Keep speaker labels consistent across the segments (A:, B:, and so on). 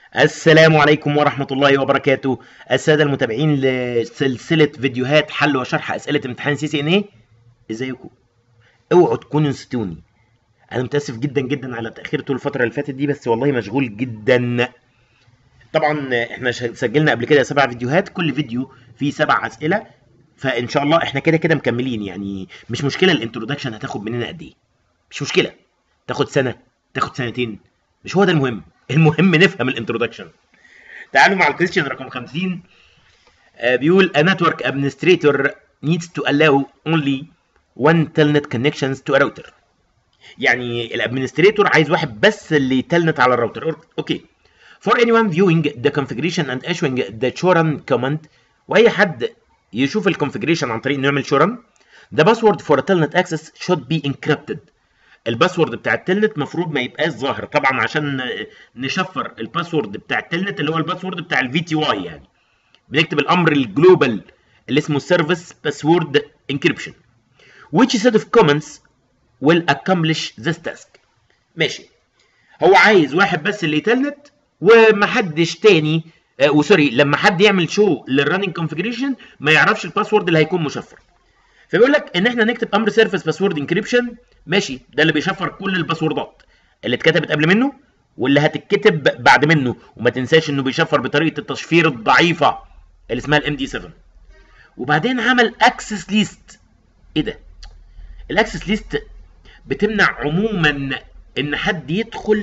A: السلام عليكم ورحمة الله وبركاته السادة المتابعين لسلسلة فيديوهات حل وشرح أسئلة امتحان سي سي ان ايه ازيكم اوعوا تكونوا نسيتوني انا متاسف جدا جدا على تأخير طول الفترة اللي فاتت دي بس والله مشغول جدا طبعا احنا ش- سجلنا قبل كده سبع فيديوهات كل فيديو فيه سبع أسئلة فان شاء الله احنا كده كده مكملين يعني مش مشكلة الانترودكشن هتاخد مننا قد ايه مش مشكلة تاخد سنة تاخد سنتين مش هو ده المهم المهم نفهم الانترودكشن تعالوا مع الكويستشن رقم 50 آه، بيقول a network administrator needs to allow only one telnet connections to a router يعني الادمنستريتور عايز واحد بس اللي يتلنت على الراوتر أور- اوكي for anyone viewing the configuration and issuing the choran command واي حد يشوف الكونفجريشن عن طريق انه يعمل شورن the password for a telnet access should be encrypted الباسورد بتاع التلنت المفروض ما يبقاش ظاهر طبعا عشان نشفر الباسورد بتاع التلنت اللي هو الباسورد بتاع الفي تي واي يعني بنكتب الامر الجلوبال اللي اسمه سيرفيس باسورد انكريبشن which set of comments will accomplish this task ماشي هو عايز واحد بس اللي يتلنت ومحدش تاني آه وسوري لما حد يعمل شو للرننج كونفجريشن ما يعرفش الباسورد اللي هيكون مشفر فبيقول لك ان احنا نكتب امر سيرفيس باسورد انكريبشن ماشي ده اللي بيشفر كل الباسوردات اللي اتكتبت قبل منه واللي هتتكتب بعد منه وما تنساش انه بيشفر بطريقه التشفير الضعيفه اللي اسمها الام دي 7 وبعدين عمل اكسس ليست ايه ده الاكسس ليست بتمنع عموما ان حد يدخل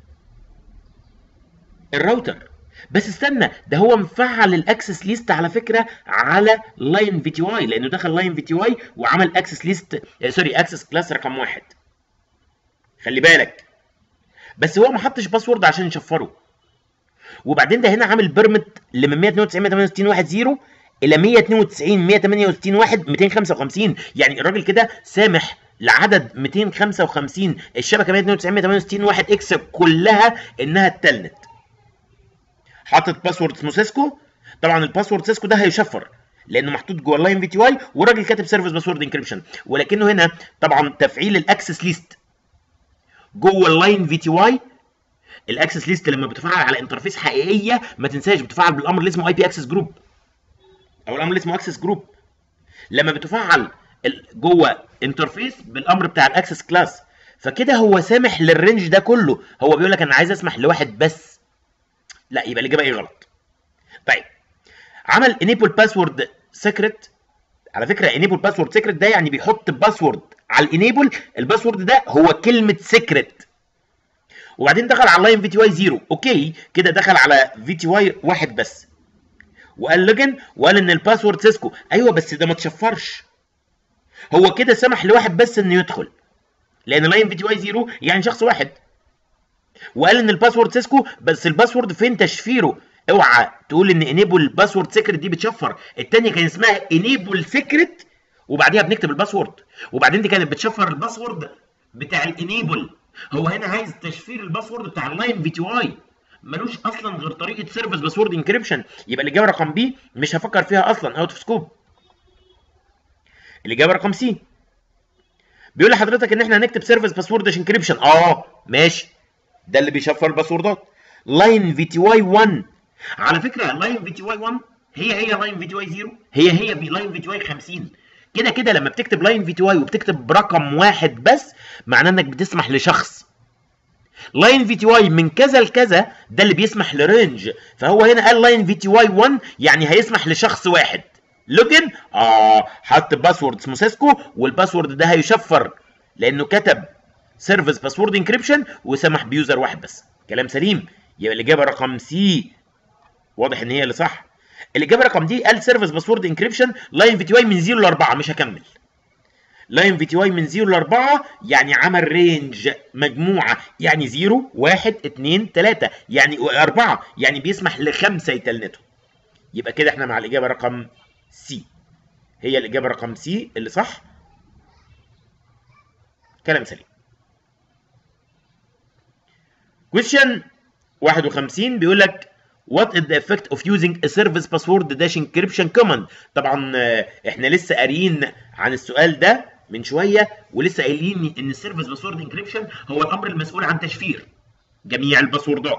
A: الراوتر بس استنى ده هو مفعل الاكسس ليست على فكره على لاين في تي واي لانه دخل لاين في تي واي وعمل اكسس ليست سوري اكسس كلاس رقم واحد خلي بالك بس هو ما حطش باسورد عشان يشفره وبعدين ده هنا عامل بيرمت ل 192 168 1 0 الى 192 168 1 255 يعني الراجل كده سامح لعدد 255 الشبكه 192 168 1 اكس كلها انها تتلنت حاطط باسورد اسمه سيسكو طبعا الباسورد سيسكو ده هيشفر لانه محطوط جوه اللاين في تي واي والراجل كاتب سيرفيس باسورد انكريبشن ولكنه هنا طبعا تفعيل الاكسس ليست جوه اللاين في تي واي الاكسس ليست لما بتفعل على انترفيس حقيقيه ما تنساش بتفعل بالامر اللي اسمه اي بي اكسس جروب او الامر اللي اسمه اكسس جروب لما بتفعل ال- جوه انترفيس بالامر بتاع الاكسس كلاس فكده هو سامح للرينج ده كله هو بيقول لك انا عايز اسمح لواحد بس لا يبقى الاجابه ايه غلط طيب عمل انيبل باسورد سيكريت على فكره انيبل باسورد سيكريت ده يعني بيحط باسورد على الانيبل الباسورد ده هو كلمه سيكريت وبعدين دخل على اللاين في تي واي 0 اوكي كده دخل على في تي واي واحد بس وقال لوجن وقال ان الباسورد سيسكو ايوه بس ده ما تشفرش هو كده سمح لواحد بس انه يدخل لان لاين في تي واي 0 يعني شخص واحد وقال ان الباسورد سيسكو بس الباسورد فين تشفيره اوعى تقول ان انيبل باسورد سيكريت دي بتشفر التانية كان اسمها انيبل سيكريت وبعديها بنكتب الباسورد وبعدين دي كانت بتشفر الباسورد بتاع الانيبل هو هنا عايز تشفير الباسورد بتاع اللاين في تي واي ملوش اصلا غير طريقه سيرفيس باسورد انكريبشن يبقى الاجابه رقم بي مش هفكر فيها اصلا اوت اوف سكوب الاجابه رقم سي بيقول لحضرتك ان احنا هنكتب سيرفيس باسورد انكريبشن اه ماشي ده اللي بيشفر الباسوردات لاين في تي واي 1 على فكره لاين في تي واي 1 هي هي لاين في تي واي 0 هي هي لاين في تي واي 50 كده كده لما بتكتب لاين في تي واي وبتكتب برقم واحد بس معناه انك بتسمح لشخص لاين في تي واي من كذا لكذا ده اللي بيسمح لرينج فهو هنا قال لاين في تي واي 1 يعني هيسمح لشخص واحد لوجن اه حط باسورد اسمه سيسكو والباسورد ده هيشفر لانه كتب سيرفيس باسورد انكريبشن وسمح بيوزر واحد بس كلام سليم يبقى الاجابه رقم سي واضح ان هي اللي صح الاجابه رقم دي قال سيرفيس باسورد انكريبشن لاين في تي واي من 0 ل 4 مش هكمل لاين في تي واي من 0 ل 4 يعني عمل رينج مجموعه يعني 0 1 2 3 يعني 4 يعني بيسمح لخمسه يتلنتوا يبقى كده احنا مع الاجابه رقم سي هي الاجابه رقم سي اللي صح كلام سليم question 51 بيقول لك what is the effect of using a service password dash encryption command طبعا آه، احنا لسه قاريين عن السؤال ده من شويه ولسه قايلين ان السيرفيس باسورد انكريبشن هو الامر المسؤول عن تشفير جميع الباسوردات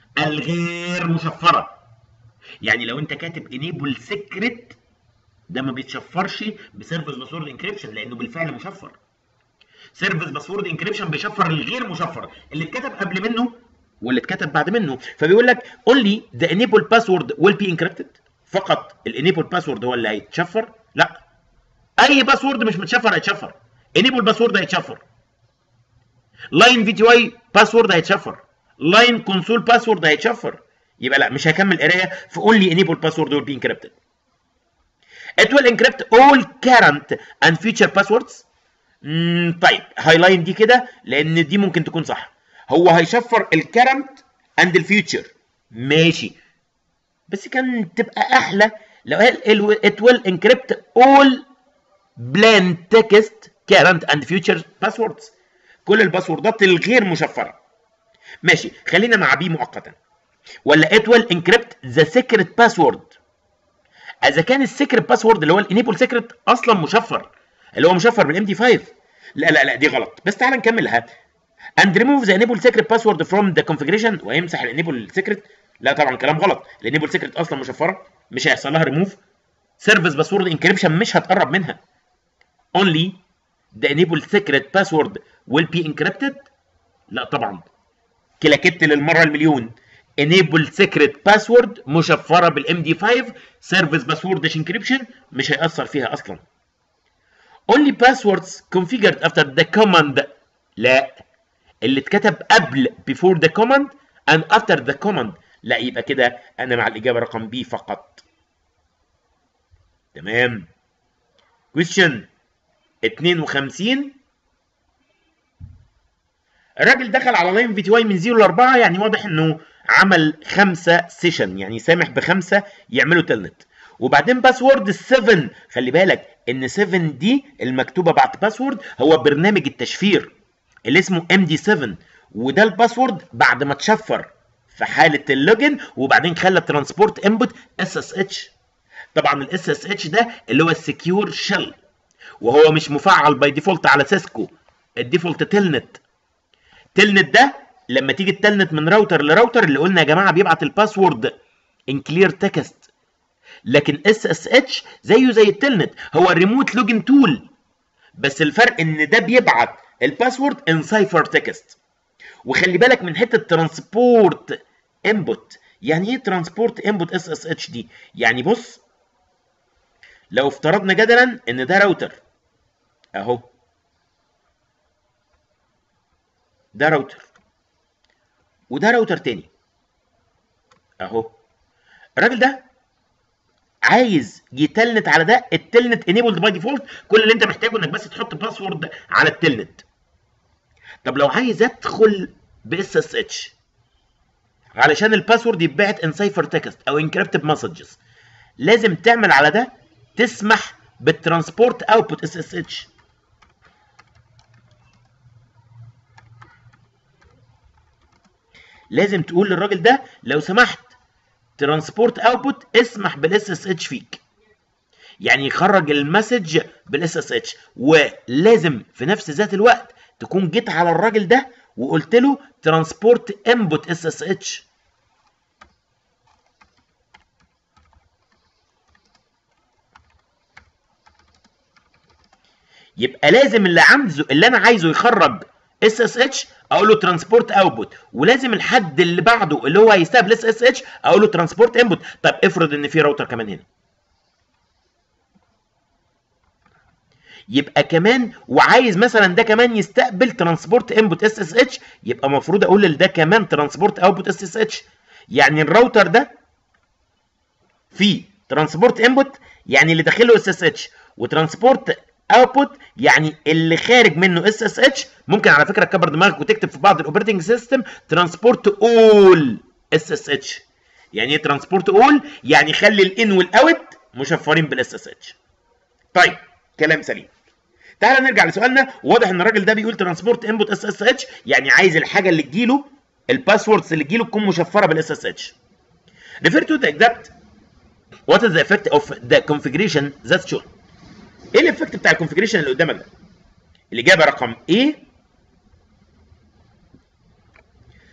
A: الغير مشفره يعني لو انت كاتب انيبل سيكريت ده ما بيتشفرش بسيرفيس باسورد انكريبشن لانه بالفعل مشفر سيرفيس باسورد انكريبشن بيشفر الغير مشفر اللي اتكتب قبل منه واللي اتكتب بعد منه فبيقول لك only the enable password will be encrypted فقط الانيبل باسورد هو اللي هيتشفر لا اي باسورد مش متشفر هيتشفر انيبل باسورد هيتشفر لاين في تي اي باسورد هيتشفر لاين كونسول باسورد هيتشفر يبقى لا مش هكمل قرايه في only enable password will be encrypted it will encrypt all current and future passwords مم طيب هايلاين دي كده لان دي ممكن تكون صح هو هيشفر الكرنت اند الفيوتشر ماشي بس كان تبقى احلى لو قال it will encrypt all plain text current and future passwords كل الباسوردات الغير مشفره ماشي خلينا مع بي مؤقتا ولا it will encrypt the secret password اذا كان السيكريت باسورد اللي هو الانيبل سيكريت اصلا مشفر اللي هو مشفر بالام دي 5 لا لا لا دي غلط بس تعال نكملها and remove the enable secret password from the configuration ويمسح الانيبل سيكريت لا طبعا كلام غلط الانيبل سيكريت اصلا مشفره مش هيحصل لها ريموف سيرفيس باسورد انكريبشن مش هتقرب منها only the enable secret password will be encrypted لا طبعا كلاكت للمره المليون enable secret password مشفره بالام دي 5 سيرفيس باسورد انكريبشن مش هيأثر فيها اصلا only passwords configured after the command لا اللي اتكتب قبل before the command and after the command لا يبقى كده انا مع الاجابه رقم بي فقط تمام question 52 الراجل دخل على لاين في تي واي من 0 ل 4 يعني واضح انه عمل خمسه سيشن يعني سامح بخمسه يعملوا تلنت وبعدين باسورد 7 خلي بالك ان 7 دي المكتوبه بعد باسورد هو برنامج التشفير اللي اسمه ام دي 7 وده الباسورد بعد ما اتشفر في حاله اللوجن وبعدين خلى ترانسبورت انبوت اس اس اتش طبعا الاس اس اتش ده اللي هو السكيور شيل وهو مش مفعل باي ديفولت على سيسكو الديفولت تلنت تلنت ده لما تيجي تلنت من راوتر لراوتر اللي قلنا يا جماعه بيبعت الباسورد ان كلير تكست لكن اس اس اتش زيه زي التلنت هو الريموت لوجن تول بس الفرق ان ده بيبعت الباسورد ان سايفر تكست وخلي بالك من حته ترانسبورت انبوت يعني ايه ترانسبورت انبوت اس اس اتش دي يعني بص لو افترضنا جدلا ان ده راوتر اهو ده راوتر وده راوتر تاني اهو الراجل ده عايز يتلنت على ده التلنت انيبلد باي ديفولت كل اللي انت محتاجه انك بس تحط باسورد على التلنت طب لو عايز ادخل باس اس اتش علشان الباسورد يتبعت ان سايفر تكست او انكريبتد مسجز لازم تعمل على ده تسمح بالترانسبورت اوتبوت اس اس اتش لازم تقول للراجل ده لو سمحت ترانسبورت اوتبوت اسمح بالاس اس اتش فيك يعني يخرج المسج بالاس اس اتش ولازم في نفس ذات الوقت تكون جيت على الراجل ده وقلت له ترانسبورت انبوت اس اس اتش يبقى لازم اللي عايزه اللي انا عايزه يخرج اس اس اتش اقول له ترانسبورت اوتبوت ولازم الحد اللي بعده اللي هو هيستقبل اس اس اتش اقول له ترانسبورت انبوت طب افرض ان في راوتر كمان هنا يبقى كمان وعايز مثلا ده كمان يستقبل ترانسبورت انبوت اس اس اتش يبقى المفروض اقول لده كمان ترانسبورت اوتبوت اس اس اتش يعني الراوتر ده فيه ترانسبورت انبوت يعني اللي داخله اس اس اتش وترانسبورت اوتبوت يعني اللي خارج منه اس اس اتش ممكن على فكره تكبر دماغك وتكتب في بعض الاوبريتنج سيستم ترانسبورت اول اس اس اتش يعني ايه ترانسبورت اول يعني خلي الان والاوت مشفرين بالاس اس اتش طيب كلام سليم تعال نرجع لسؤالنا واضح ان الراجل ده بيقول ترانسبورت انبوت اس اس اتش يعني عايز الحاجه اللي تجيله الباسوردز اللي تجيله تكون مشفره بالاس اس اتش refer to the exact what is the effect of the configuration that's shown ايه الايفكت بتاع الكونفجريشن اللي قدامك ده الاجابه رقم A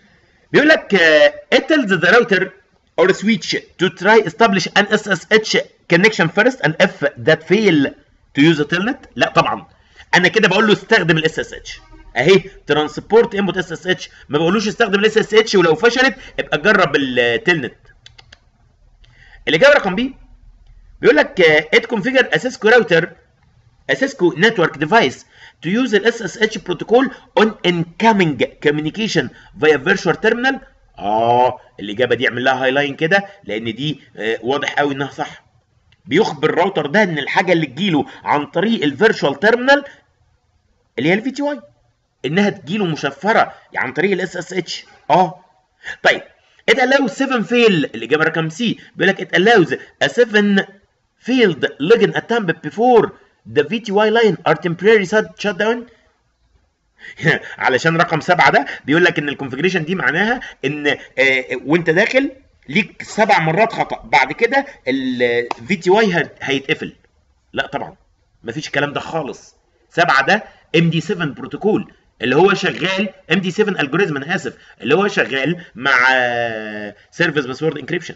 A: بيقول لك uh, it tells the router or switch to try establish an SSH connection first and if that fail to use a telnet لا طبعا انا كده بقول له استخدم الاس اس اتش اهي ترانسبورت انبوت اس اس اتش ما بقولوش استخدم الاس اس اتش ولو فشلت ابقى جرب التلنت الاجابه رقم بي بيقول لك ات كونفيجر اسيسكو راوتر اسيسكو نتورك ديفايس to use ال SSH protocol on incoming communication via virtual terminal اه الاجابه دي اعمل لها هايلاين كده لان دي آه واضح قوي انها صح بيخبر الراوتر ده ان الحاجه اللي تجيله عن طريق الفيرتشوال تيرمينال اللي هي الفي تي واي انها تجيله مشفره عن طريق الاس اس اتش اه طيب it allows 7 fail الاجابه رقم سي بيقول لك it allows a 7 failed login attempt before the VTY line are temporarily shut down علشان رقم سبعة ده بيقول لك ان الكونفجريشن دي معناها ان آه وانت داخل ليك سبع مرات خطا بعد كده الفي تي واي هيتقفل لا طبعا مفيش الكلام ده خالص سبعة ده ام دي 7 بروتوكول اللي هو شغال ام دي 7 الجوريزم انا اسف اللي هو شغال مع سيرفيس باسورد انكريبشن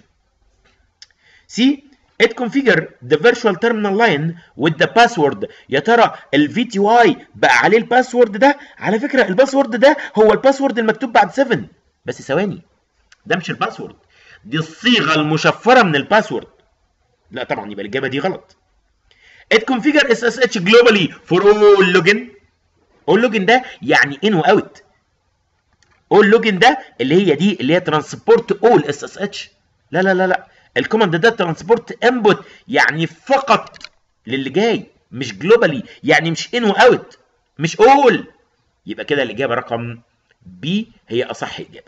A: سي it configure the virtual terminal line with the password يا ترى ال VTY بقى عليه الباسورد ده على فكره الباسورد ده هو الباسورد المكتوب بعد 7 بس ثواني ده مش الباسورد دي الصيغه المشفره من الباسورد لا طبعا يبقى الاجابه دي غلط it configure SSH globally for all login all login ده يعني in و out all login ده اللي هي دي اللي هي transport all SSH لا لا لا لا الكوماند ده ترانسبورت انبوت يعني فقط للي جاي مش جلوبالي يعني مش ان واوت مش اول يبقى كده الاجابه رقم بي هي اصح اجابه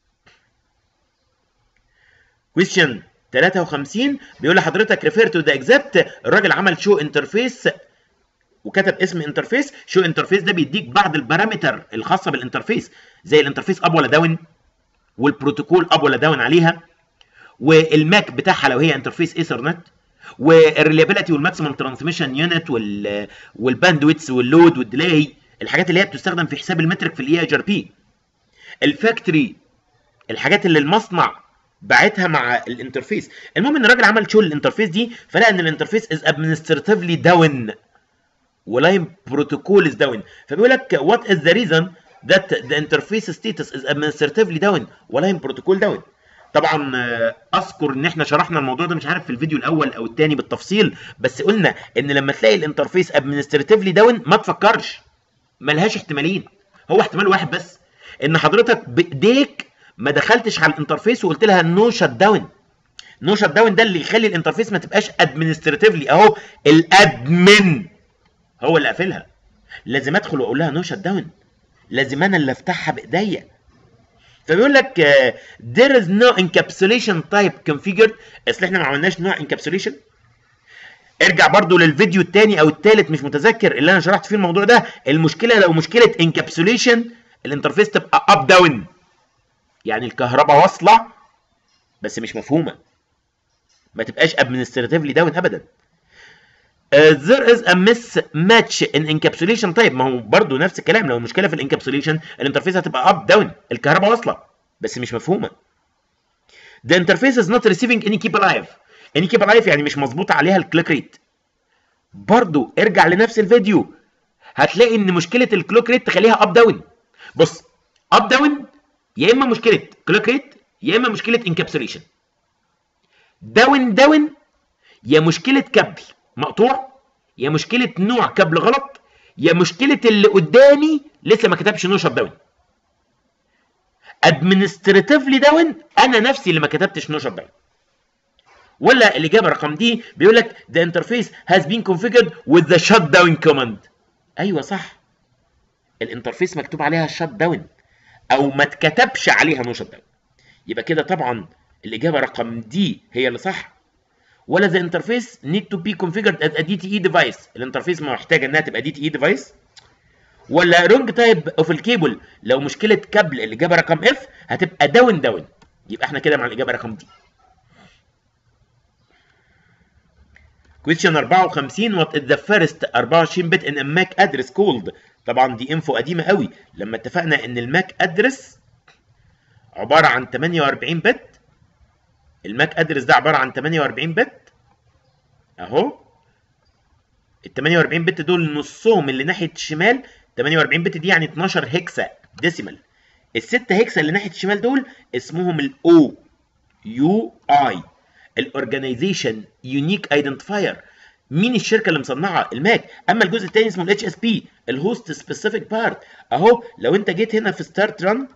A: كويستشن 53 بيقول لحضرتك ريفير تو ذا اكزابت الراجل عمل شو انترفيس وكتب اسم انترفيس شو انترفيس ده بيديك بعض البارامتر الخاصه بالانترفيس زي الانترفيس اب ولا داون والبروتوكول اب ولا داون عليها والماك بتاعها لو هي انترفيس ايثرنت والريليابيلتي والماكسيمم ترانسميشن يونت وال والباندويتس واللود والديلاي الحاجات اللي هي بتستخدم في حساب المترك في الاي ار بي الفاكتوري الحاجات اللي المصنع باعتها مع الانترفيس المهم ان الراجل عمل شو الانترفيس دي فلقى ان الانترفيس از ادمنستراتيفلي داون ولاين بروتوكول از داون فبيقول لك وات از ذا ريزون ذات ذا انترفيس ستيتس از ادمنستراتيفلي داون ولاين بروتوكول داون طبعا اذكر ان احنا شرحنا الموضوع ده مش عارف في الفيديو الاول او الثاني بالتفصيل بس قلنا ان لما تلاقي الانترفيس ادمنستراتيفلي داون ما تفكرش ملهاش احتمالين هو احتمال واحد بس ان حضرتك بايديك ما دخلتش على الانترفيس وقلت لها نو شت داون نو شت داون ده اللي يخلي الانترفيس ما تبقاش ادمنستراتيفلي اهو الادمن هو اللي قافلها لازم ادخل واقول لها نو شت داون لازم انا اللي افتحها بايديا فبيقول لك there is no encapsulation type configured اصل احنا ما عملناش نوع encapsulation ارجع برضو للفيديو الثاني او الثالث مش متذكر اللي انا شرحت فيه الموضوع ده المشكله لو مشكله encapsulation الانترفيس تبقى اب داون يعني الكهرباء واصله بس مش مفهومه ما تبقاش administratively داون ابدا Uh, there is a mismatch in encapsulation type ما هو برضه نفس الكلام لو المشكله في الانكابسوليشن الانترفيس هتبقى اب داون الكهرباء واصله بس مش مفهومه the interface is not receiving any keep alive any keep alive يعني مش مظبوط عليها الكليك ريت برضه ارجع لنفس الفيديو هتلاقي ان مشكله الكلوك ريت تخليها اب داون بص اب داون يا اما مشكله كلوك ريت يا اما مشكله انكابسوليشن داون داون يا مشكله كابل مقطوع يا مشكله نوع كابل غلط يا مشكله اللي قدامي لسه ما كتبش نو شت داون ادمنستراتيفلي داون انا نفسي اللي ما كتبتش نو شت داون ولا الاجابه رقم دي بيقول لك the interface has been configured with the shutdown command ايوه صح الانترفيس مكتوب عليها shut down او ما اتكتبش عليها نو شت داون يبقى كده طبعا الاجابه رقم دي هي اللي صح ولا the interface need to be configured as a DTE device الانترفيس محتاجه انها تبقى DTE device ولا wrong type of الكيبل لو مشكله كابل الاجابه رقم F هتبقى داون داون يبقى احنا كده مع الاجابه رقم دي question 54 what is the first 24 bit in a MAC address called طبعا دي انفو قديمه قوي لما اتفقنا ان الماك ادرس عباره عن 48 بت الماك ادرس ده عباره عن 48 بت اهو ال 48 بت دول نصهم اللي ناحيه الشمال 48 بت دي يعني 12 هكسا ديسيمال الستة هكسا اللي ناحيه الشمال دول اسمهم الاو يو اي الاورجنايزيشن يونيك ايدنتيفاير مين الشركه اللي مصنعه الماك اما الجزء الثاني اسمه الاتش اس بي الهوست سبيسيفيك بارت اهو لو انت جيت هنا في ستارت ران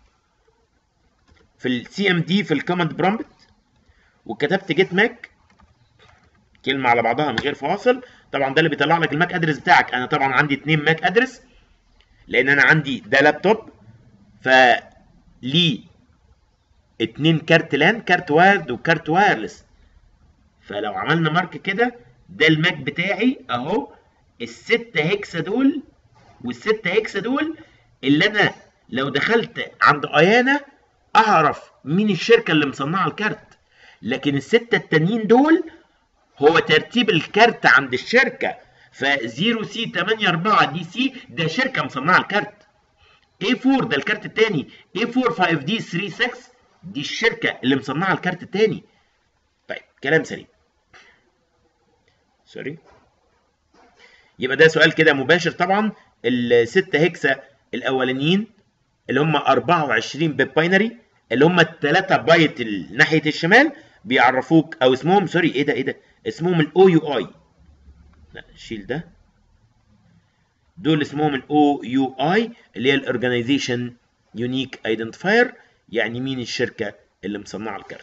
A: في السي ام دي في الكوماند برومبت وكتبت جيت ماك كلمه على بعضها من غير فواصل طبعا ده اللي بيطلع لك الماك ادرس بتاعك انا طبعا عندي اتنين ماك ادرس لان انا عندي ده لابتوب ف ليه اتنين كارت لان كارت وايرد وكارت وايرلس فلو عملنا مارك كده ده الماك بتاعي اهو الستة هكسا دول والستة هكسا دول اللي انا لو دخلت عند ايانا اعرف مين الشركة اللي مصنعة الكارت لكن الستة التانيين دول هو ترتيب الكارت عند الشركة ف 0 سي 8 4 دي سي ده شركة مصنعة الكارت A4 ده الكارت التاني A4 5 دي 3 6 دي الشركة اللي مصنعة الكارت التاني طيب كلام سليم سوري يبقى ده سؤال كده مباشر طبعا الستة هكسا الاولانيين اللي هم 24 بت باينري اللي هم الثلاثة بايت ناحية الشمال بيعرفوك او اسمهم سوري ايه ده ايه ده اسمهم الاو يو اي لا شيل ده دول اسمهم الاو يو اي اللي هي الاورجنايزيشن يونيك ايدنتيفاير يعني مين الشركة اللي مصنعة الكارت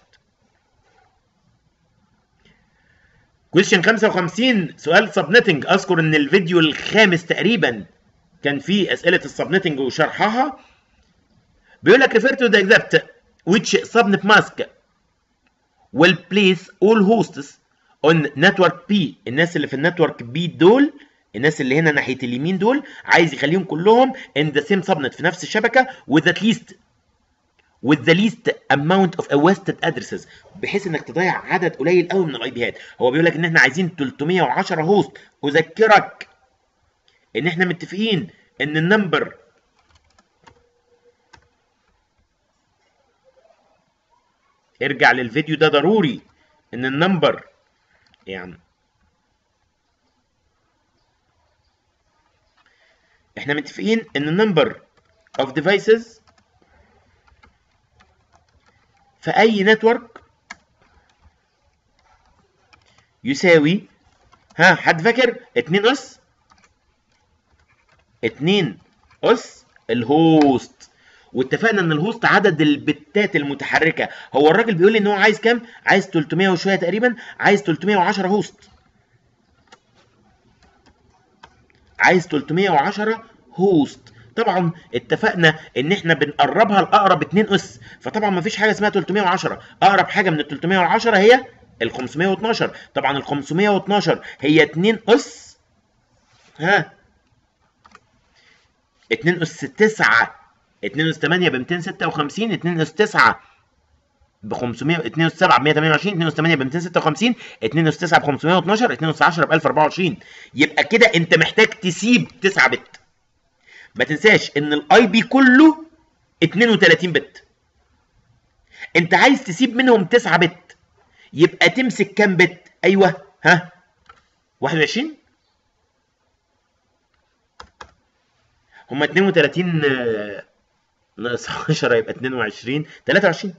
A: كويشن 55 سؤال سبنتنج اذكر ان الفيديو الخامس تقريبا كان فيه اسئله السبنتنج وشرحها بيقول لك refer to the exact which subnet mask will place all hosts on network P الناس اللي في النتورك B دول الناس اللي هنا ناحيه اليمين دول عايز يخليهم كلهم in the same subnet في نفس الشبكه with at least with the least amount of wasted addresses بحيث انك تضيع عدد قليل قوي من الاي بيات هو بيقول لك ان احنا عايزين 310 هوست اذكرك ان احنا متفقين ان النمبر ارجع للفيديو ده ضروري ان النمبر يعني احنا متفقين ان النمبر of devices في اي نتورك يساوي ها حد فاكر 2 اس 2 اس الهوست واتفقنا ان الهوست عدد البتات المتحركه هو الراجل بيقول لي ان هو عايز كام عايز 300 وشويه تقريبا عايز 310 هوست عايز 310 هوست طبعا اتفقنا ان احنا بنقربها لاقرب 2 اس فطبعا ما فيش حاجه اسمها 310 اقرب حاجه من ال 310 هي ال 512 طبعا ال 512 هي 2 اس ها 2 اس 9 2 اس 8 ب 256 2 اس 9 ب 500 2 اس 7 ب 128 2 اس 8 ب 256 2 اس 9 ب 512 2 اس 10 ب 1024 يبقى كده انت محتاج تسيب 9 بت ما تنساش ان الاي بي كله 32 بت انت عايز تسيب منهم 9 بت يبقى تمسك كام بت ايوه ها 21 هما 32 ناقص 10 يبقى 22 23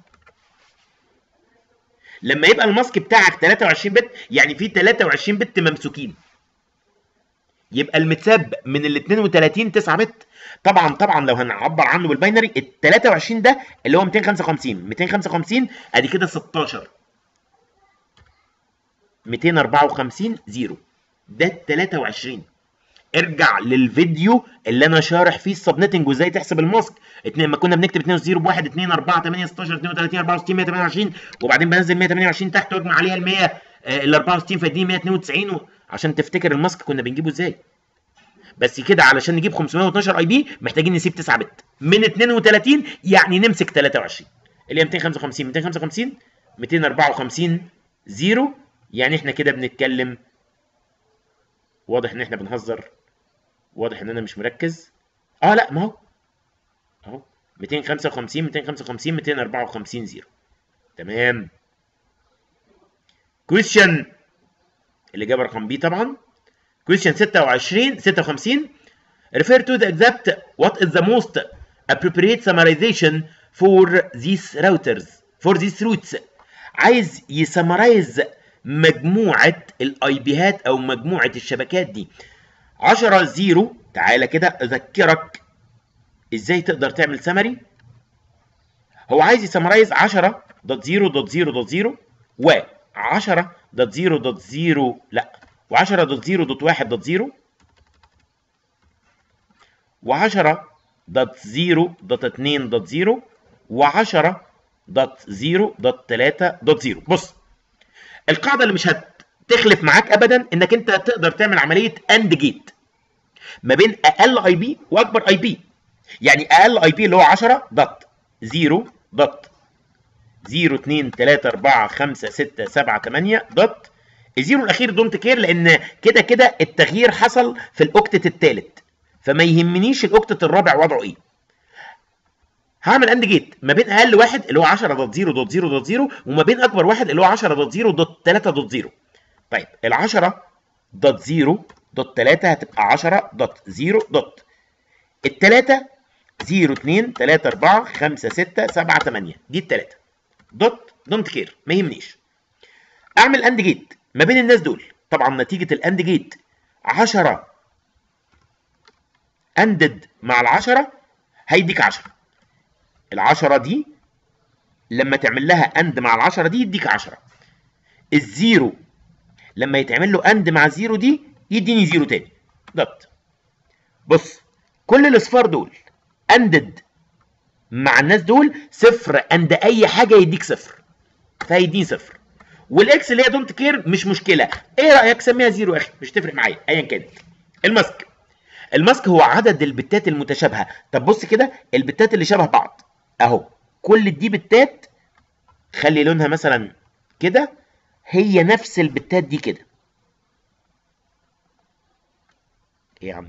A: لما يبقى الماسك بتاعك 23 بت يعني في 23 بت ممسوكين يبقى المتساب من ال 32 9 بت طبعا طبعا لو هنعبر عنه بالباينري ال 23 ده اللي هو 255 255 ادي كده 16 254 0 ده ال 23 ارجع للفيديو اللي انا شارح فيه السبنتنج وازاي تحسب الماسك اتنين ما كنا بنكتب 2 0 1 2 4 8 16 32 64 128 وبعدين بنزل 128 تحت واجمع عليها ال 100 ال 64 فيديني 192 و... عشان تفتكر الماسك كنا بنجيبه ازاي بس كده علشان نجيب 512 اي بي محتاجين نسيب 9 بت من 32 يعني نمسك 23 اللي هي 255 255 254 0 يعني احنا كده بنتكلم واضح ان احنا بنهزر واضح ان انا مش مركز اه لا ما هو اهو 255 255 254 0 تمام كويشن الإجابة رقم بي طبعا كويشن 26 56 refer to the exact what is the most appropriate summarization for these routers for these routes عايز يسمرايز مجموعة الاي بيهات او مجموعة الشبكات دي 10 0 تعالى كده اذكرك ازاي تقدر تعمل سمري هو عايز يسمرايز 10 دوت 0 دوت 0 دوت 0 و 10 دوت 0 دوت 0 لا و10 دوت 0 دوت 1 دوت 0 و10 دوت 0 دوت 2 دوت 0 و10 دوت 0 دوت 3 دوت 0 بص القاعده اللي مش هتخلف معاك ابدا انك انت تقدر تعمل عمليه اند جيت ما بين اقل اي بي واكبر اي بي يعني اقل اي بي اللي هو 10 دوت 0 دوت 0 2 3 4 5 6 7 8 دوت الزيرو الاخير دونت كير لان كده كده التغيير حصل في الاوكتت الثالث فما يهمنيش الاوكتت الرابع وضعه ايه هعمل اند جيت ما بين اقل واحد اللي هو 10 دوت 0 دوت 0 دوت 0 وما بين اكبر واحد اللي هو 10 دوت 0 دوت 3 دوت 0 طيب ال 10 دوت 0 دوت 3 هتبقى 10 دوت 0 دوت الثلاثه 0 2 3 4 5 6 7 8 دي الثلاثه دوت دونت كير ما يهمنيش اعمل اند جيت ما بين الناس دول طبعا نتيجه الاند جيت 10 اندد مع العشرة هيديك 10 العشرة دي لما تعمل لها اند مع العشرة دي يديك 10 الزيرو لما يتعمل له اند مع زيرو دي يديني زيرو تاني دوت بص كل الاصفار دول اندد مع الناس دول صفر اند اي حاجه يديك صفر فهيديني صفر والاكس اللي هي دونت كير مش مشكله ايه رايك سميها زيرو يا اخي مش تفرق معايا ايا كانت الماسك الماسك هو عدد البتات المتشابهه طب بص كده البتات اللي شبه بعض اهو كل دي بتات خلي لونها مثلا كده هي نفس البتات دي كده ايه يا عم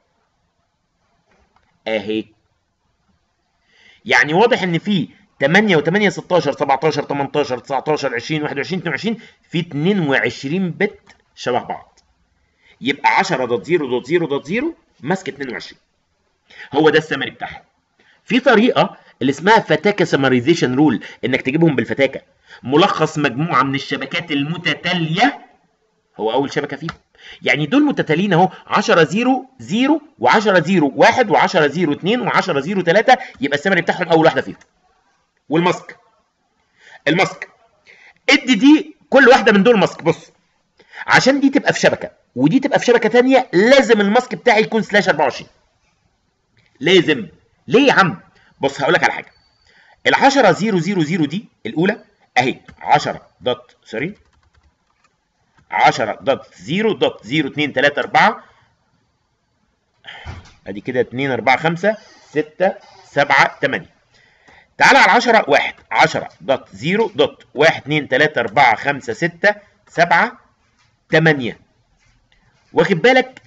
A: اهي يعني واضح ان في 8 و8 16 17 18 19 20 21 22 في 22 بت شبه بعض يبقى 10 دوت 0 دوت 0 دوت 0 ماسك 22 هو ده السمري بتاعها في طريقه اللي اسمها فتاكه سمرايزيشن رول انك تجيبهم بالفتاكه ملخص مجموعه من الشبكات المتتاليه هو اول شبكه فيهم يعني دول متتاليين اهو 10 0 0 و10 0 1 و10 0 2 و10 0 3 يبقى السمري بتاعهم اول واحده فيهم والماسك الماسك ادي دي كل واحده من دول ماسك بص عشان دي تبقى في شبكه ودي تبقى في شبكه ثانيه لازم الماسك بتاعي يكون سلاش 24 لازم ليه يا عم بص هقول لك على حاجه ال 10 0 0 0 دي الاولى اهي 10 دوت سوري 10 دوت 0 دوت 0 2 3 4 ادي كده 2 4 5 6 7 8 تعالى على 10 1 10 دوت 0 دوت 1 2 3 4 5 6 7 8 واخد بالك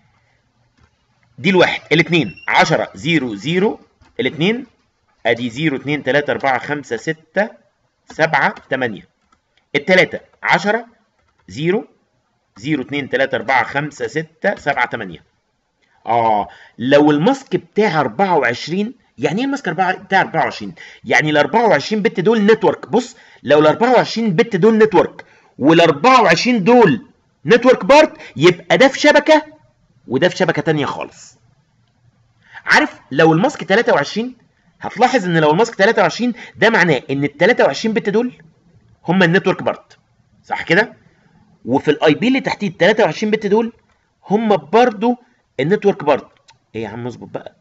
A: دي الواحد الاثنين 10 0 0 الاثنين ادي 0 2 3 4 5 6 7 8 الثلاثه 10 0 0 2 3 4 5 6 7 8 اه لو الماسك بتاع 24 يعني ايه الماسك بتاع 24 يعني ال 24 بت دول نتورك بص لو ال 24 بت دول نتورك وال 24 دول نتورك بارت يبقى ده في شبكه وده في شبكه ثانيه خالص عارف لو الماسك 23 هتلاحظ ان لو الماسك 23 ده معناه ان ال 23 بت دول هم النتورك بارت صح كده وفي الاي بي اللي تحتيه ال 23 بت دول هم برضو النتورك بارت ايه يا عم اظبط بقى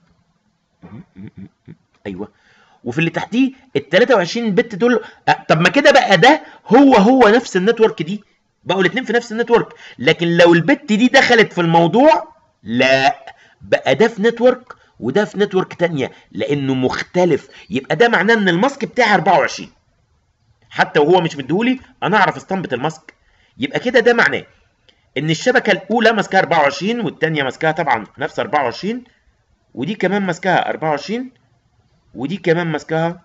A: ايوه وفي اللي تحتيه ال 23 بت دول أه طب ما كده بقى ده هو هو نفس النتورك دي بقوا الاثنين في نفس النتورك لكن لو البت دي دخلت في الموضوع لا بقى ده في نتورك وده في نتورك تانية لانه مختلف يبقى ده معناه ان الماسك بتاعي 24 حتى وهو مش مديهولي انا اعرف اسطمبه الماسك يبقى كده ده معناه ان الشبكه الاولى ماسكاها 24 والثانيه ماسكاها طبعا نفس 24 ودي كمان ماسكاها 24 ودي كمان ماسكاها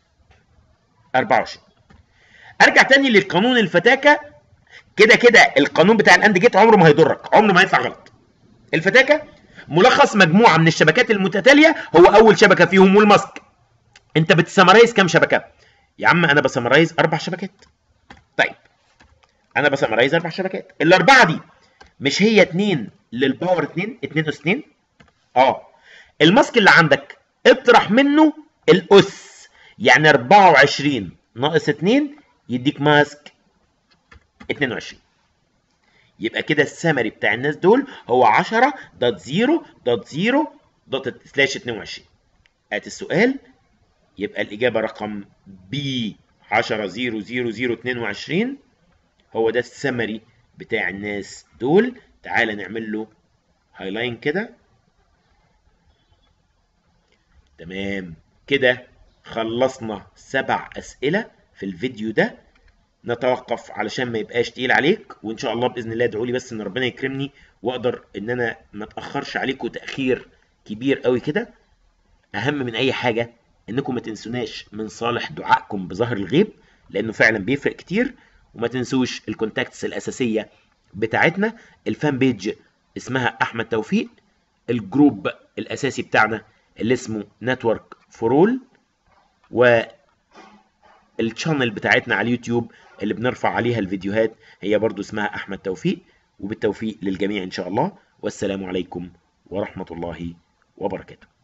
A: 24 ارجع تاني للقانون الفتاكه كده كده القانون بتاع الاند جيت عمره ما هيضرك عمره ما هيطلع غلط الفتاكه ملخص مجموعه من الشبكات المتتاليه هو اول شبكه فيهم والماسك انت بتسمرايز كام شبكه يا عم انا بسمرايز اربع شبكات طيب انا بسمرايز اربع شبكات الاربعه دي مش هي 2 للباور 2 2 اس 2 اه الماسك اللي عندك اطرح منه الاس يعني 24 ناقص 2 يديك ماسك 22 يبقى كده السمري بتاع الناس دول هو 10 دوت 0 دوت 0 دوت سلاش 22 ات السؤال يبقى الإجابة رقم بي 10 0 0 0 22 هو ده السمري بتاع الناس دول تعالى نعمل له هايلاين كده تمام كده خلصنا سبع أسئلة في الفيديو ده نتوقف علشان ما يبقاش تقيل عليك وان شاء الله باذن الله ادعوا لي بس ان ربنا يكرمني واقدر ان انا ما اتاخرش عليكم تاخير كبير قوي كده اهم من اي حاجه انكم ما تنسوناش من صالح دعائكم بظهر الغيب لانه فعلا بيفرق كتير وما تنسوش الكونتاكتس الاساسيه بتاعتنا الفان بيج اسمها احمد توفيق الجروب الاساسي بتاعنا اللي اسمه نتورك فور و الشانل بتاعتنا على اليوتيوب اللي بنرفع عليها الفيديوهات هي برضو اسمها احمد توفيق وبالتوفيق للجميع ان شاء الله والسلام عليكم ورحمه الله وبركاته